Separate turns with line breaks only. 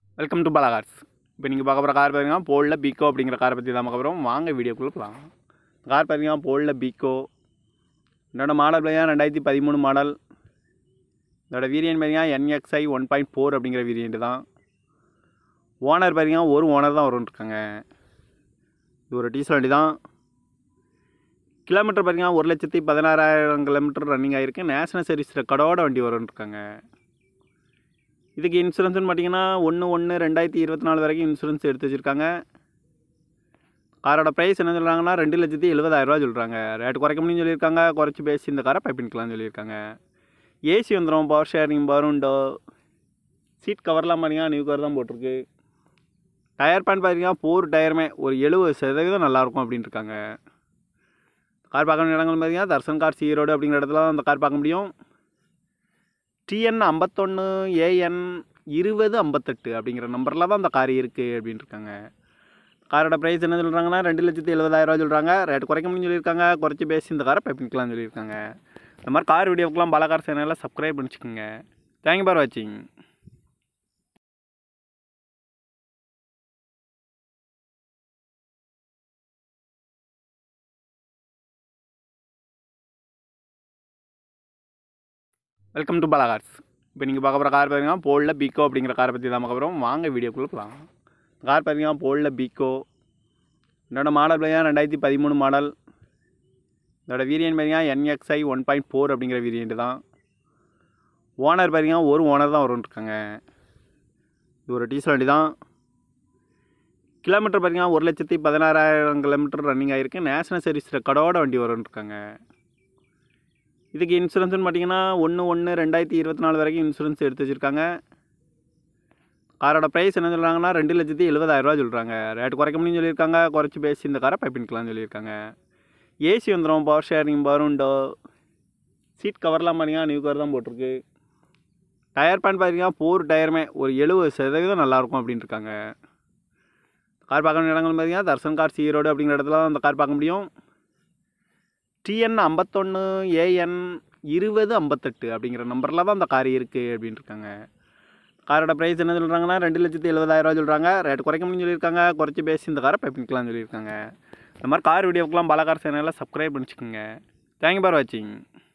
welcome to Bala cars இப்போ நீங்கள் பார்க்க போகிற கார் பார்த்தீங்கன்னா போலில் பீக்கோ அப்படிங்கிற காரை பற்றி தான் பார்க்க போகிறோம் வாங்க வீடியோக்குள்ளே போகலாம் கார் பார்த்தீங்கன்னா போலில் பீக்கோ இதோட மாடல் பார்த்தீங்கன்னா ரெண்டாயிரத்தி பதிமூணு மாடல் இதோட வேரியன்ட் பார்த்தீங்கன்னா என்எக்ஸ்ஐ ஒன் பாயிண்ட் ஃபோர் அப்படிங்கிற வேரியண்ட் தான் ஓனர் பார்த்தீங்கன்னா ஒரு ஓனர் தான் வரும்னு இருக்காங்க இது ஒரு டீசல் வண்டி தான் கிலோமீட்டர் பார்த்தீங்கன்னா ஒரு லட்சத்தி பதினாறாயிரம் கிலோமீட்டர் ரன்னிங் ஆகிருக்கு நேஷனல் சர்வீஸ் ரெக்கார்டோட வண்டி வரும்னு இருக்காங்க இதுக்கு இன்சூரன்ஸ்னு பார்த்தீங்கன்னா ஒன்று ஒன்று ரெண்டாயிரத்தி இருபத்தி நாலு வரைக்கும் இன்சூரன்ஸ் எடுத்து வச்சுருக்காங்க காரோட ப்ரைஸ் என்ன சொல்கிறாங்கன்னா ரெண்டு லட்சத்தி எழுபதாயிரரூவா சொல்கிறாங்க ரேட் குறைக்க முடியும்னு சொல்லியிருக்காங்க குறைச்சி பேசி இந்த காரை பைப்பின்க்கலாம்னு சொல்லியிருக்காங்க ஏசி வந்துடும் பவர் ஷேரிங் பவருண்டோ சீட் கவர்லாம் பார்த்தீங்கன்னா நியூ கவர் தான் போட்டிருக்கு டயர் பேன் பார்த்தீங்கன்னா போர் டயருமே ஒரு எழுபது சதவீதம் நல்லாயிருக்கும் அப்படின்னு இருக்காங்க கார் பார்க்க வேண்டிய இடங்கள் பார்த்தீங்கன்னா தர்சன் கார் ஈரோடு அப்படிங்கிற இடத்துல தான் அந்த கார் பார்க்க முடியும் டிஎன் ஐம்பத்தொன்று ஏஎன் இருபது ஐம்பத்தெட்டு அப்படிங்கிற நம்பரில் தான் அந்த கார் இருக்குது அப்படின்னு இருக்காங்க காரோட ப்ரைஸ் என்ன சொல்கிறாங்கன்னா ரெண்டு லட்சத்தி எழுபதாயிரரூவா சொல்கிறாங்க ரேட் குறைக்க முடியும்னு சொல்லியிருக்காங்க குறைச்சி பேசி இந்த காரை பைப்பின்க்கலாம்னு சொல்லியிருக்காங்க இந்த மாதிரி கார் வீடியோக்கெலாம் பலகார் சேனலில் சப்ஸ்கிரைப் பண்ணிச்சுக்கோங்க தேங்க்யூ ஃபார் வாட்சிங் வெல்கம் டு பாலா கார்ஸ் இப்போ நீங்கள் பார்க்க போகிற கார் பார்த்தீங்கன்னா போலில் பீக்கோ அப்படிங்கிற காரை பற்றி தான் பார்க்க போகிறோம் வாங்க வீடியோக்குள்ளே போகலாம் கார் பார்த்தீங்கன்னா போலில் பீக்கோ இதோட மாடல் பார்த்தீங்கன்னா ரெண்டாயிரத்தி பதிமூணு மாடல் இதோட வேரியன்ட் பார்த்தீங்கன்னா என்எக்ஸ்ஐ ஒன் பாயிண்ட் ஃபோர் அப்படிங்கிற வேரியண்ட் தான் ஓனர் பார்த்தீங்கன்னா ஒரு ஓனர் தான் வரும்னு இருக்காங்க இது ஒரு டீசல் வண்டி தான் கிலோமீட்டர் பார்த்தீங்கன்னா ஒரு லட்சத்தி பதினாறாயிரம் கிலோமீட்டர் ரன்னிங் ஆகிருக்கு நேஷனல் சர்வீஸ் ரெக்கார்டோட வண்டி வரும்னு இருக்காங்க இதுக்கு இன்சூரன்ஸ்னு பார்த்தீங்கன்னா ஒன்று ஒன்று ரெண்டாயிரத்தி இருபத்தி நாலு வரைக்கும் இன்சூரன்ஸ் எடுத்து வச்சுருக்காங்க காரோட ப்ரைஸ் என்ன சொல்கிறாங்கன்னா ரெண்டு லட்சத்தி எழுபதாயிரரூவா சொல்கிறாங்க ரேட் குறைக்க முடியும்னு சொல்லியிருக்காங்க குறைச்சி பேசி இந்த காரை பைப்பின்க்கலாம்னு சொல்லியிருக்காங்க ஏசி வந்துடும் பவர் ஷேரிங் பவருண்டோ சீட் கவர்லாம் பார்த்தீங்கன்னா நியூ கவர் தான் போட்டிருக்கு டயர் பேன் பார்த்தீங்கன்னா போர் டயருமே ஒரு எழுபது சதவீதம் நல்லாயிருக்கும் அப்படின்னு இருக்காங்க கார் பார்க்க வேண்டிய இடங்கள் பார்த்தீங்கன்னா தர்சன் கார் ஈரோடு அப்படிங்கிற இடத்துல தான் அந்த கார் பார்க்க முடியும் டிஎன் ஐம்பத்தொன்று ஏஎன் இருபது ஐம்பத்தெட்டு அப்படிங்கிற நம்பரில் தான் அந்த கார் இருக்குது அப்படின்னு இருக்காங்க காரோட ப்ரைஸ் என்ன சொல்கிறாங்கன்னா ரெண்டு லட்சத்தி எழுபதாயிரரூவா சொல்கிறாங்க ரேட் குறைக்க முடியும்னு சொல்லியிருக்காங்க குறைச்சி பேசி இந்த காரை பைப்பின்க்கலாம்னு சொல்லியிருக்காங்க இந்த மாதிரி கார் வீடியோக்கெலாம் பலகார் சேனலில் சப்ஸ்கிரைப் பண்ணிச்சுக்கோங்க தேங்க்யூ ஃபார் வாட்சிங்